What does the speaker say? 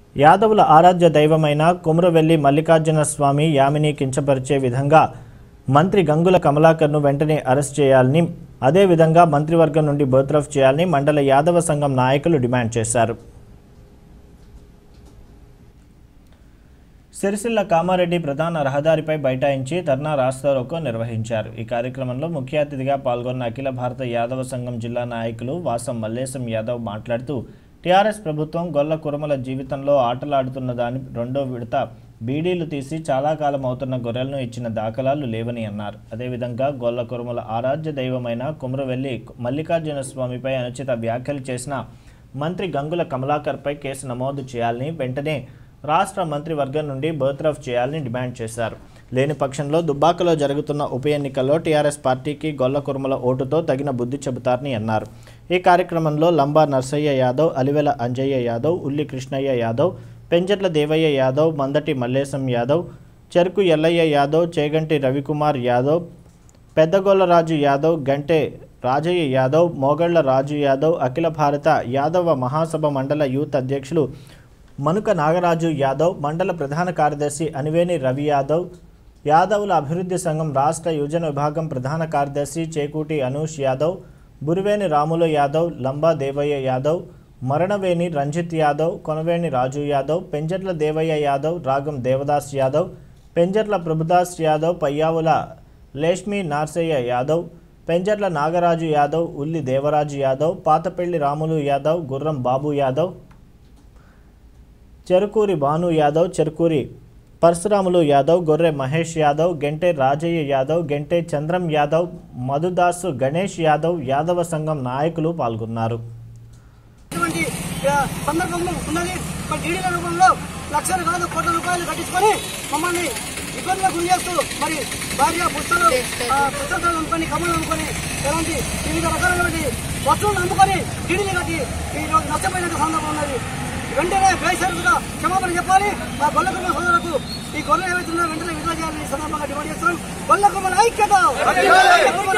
యాదవుల ఆరాధ్య దైవమైన కుమ్రవెల్లి మల్లికార్జున స్వామి యామిని కించపరిచే విధంగా మంత్రి గంగుల కమలాకర్ను వెంటనే అరెస్ట్ చేయాలని అదేవిధంగా మంత్రివర్గం నుండి బర్త్రఫ్ చేయాలని మండల యాదవ సంఘం నాయకులు డిమాండ్ చేశారు సిరిసిల్ల కామారెడ్డి ప్రధాన రహదారిపై బైఠాయించి ధర్నా రాస్తారోకో నిర్వహించారు ఈ కార్యక్రమంలో ముఖ్య అతిథిగా పాల్గొన్న అఖిల భారత యాదవ సంఘం జిల్లా నాయకులు వాసం మల్లేశం యాదవ్ మాట్లాడుతూ టీఆర్ఎస్ ప్రభుత్వం గొల్ల కురమల జీవితంలో ఆటలాడుతున్న దాని రెండో విడత బీడీలు తీసి చాలా కాలం అవుతున్న గొర్రెలను ఇచ్చిన దాఖలాలు లేవని అన్నారు అదేవిధంగా గొల్ల కురమల ఆరాధ్య దైవమైన కుమ్రవెల్లి మల్లికార్జున స్వామిపై అనుచిత వ్యాఖ్యలు చేసిన మంత్రి గంగుల కమలాకర్పై కేసు నమోదు చేయాలని వెంటనే రాష్ట్ర మంత్రివర్గం నుండి బర్త్రఫ్ చేయాలని డిమాండ్ చేశారు లేని పక్షంలో దుబ్బాకలో జరుగుతున్న ఉప ఎన్నికల్లో టీఆర్ఎస్ పార్టీకి గొల్ల కురుమల ఓటుతో తగిన బుద్ధి చెబుతారని అన్నారు ఈ కార్యక్రమంలో లంబా నర్సయ్య యాదవ్ అలివెల అంజయ్య యాదవ్ ఉల్లి కృష్ణయ్య యాదవ్ పెంజర్ల దేవయ్య యాదవ్ మందటి మల్లేశం యాదవ్ చెరుకు ఎల్లయ్య యాదవ్ చేగంటి రవికుమార్ యాదవ్ పెద్దగొల్లరాజు యాదవ్ గంటే రాజయ్య యాదవ్ మోగళ్ల రాజు యాదవ్ అఖిల భారత యాదవ మహాసభ మండల యూత్ అధ్యక్షులు మనుక నాగరాజు యాదవ్ మండల ప్రధాన కార్యదర్శి అనివేని రవి యాదవ్ యాదవుల అభివృద్ధి సంఘం రాష్ట్ర యువజన విభాగం ప్రధాన కార్యదర్శి చేకూటి అనూష్ యాదవ్ బురివేని రాములు యాదవ్ లంబా దేవయ్య యాదవ్ మరణవేణి రంజిత్ యాదవ్ కొనవేణి రాజు యాదవ్ పెంజర్ల దేవయ్య యాదవ్ రాగం దేవదాస్ యాదవ్ పెంజర్ల ప్రభుదాస్ యాదవ్ పయ్యావుల లేష్మి నార్సయ్య యాదవ్ పెంజర్ల నాగరాజు యాదవ్ ఉల్లి దేవరాజు యాదవ్ పాతపెల్లి రాములు యాదవ్ గుర్రం బాబు యాదవ్ చెరుకూరి భాను యాదవ్ చెరుకూరి పరశురాములు యాదవ్ గొర్రె మహేష్ యాదవ్ గెంటే రాజయ్య యాదవ్ గెంటే చంద్రం యాదవ్ మధుదాసు గణేష్ యాదవ్ యాదవ సంఘం నాయకులు పాల్గొన్నారు ఇటువంటి ఆ, సందర్భంలో ఉన్నది మరి డీడీల రూపంలో లక్షలు కాదు కోట్ల రూపాయలు కట్టించుకొని మమ్మల్ని ఇబ్బందులకు గురి చేస్తూ మరి భార్య పుస్తలు పుస్తకాలు అమ్ముకొని కమ్మలు అమ్ముకొని ఎలాంటి వివిధ రకాలైనటువంటి వస్తువులను అమ్ముకొని డీడీలు కట్టి ఈ రోజు నష్టపోయిన సందర్భం ఉన్నది వెంటనే బేసరుగా క్షమాపణ చెప్పాలి మా గొల్లకుమ్మ సోదరులకు ఈ గొర్రె ఏవైతుందో వెంటనే విడుదల చేయాలని ఈ సందర్భంగా డిమాండ్ చేస్తున్నాం గొల్లకుమ్మల ఐక్యత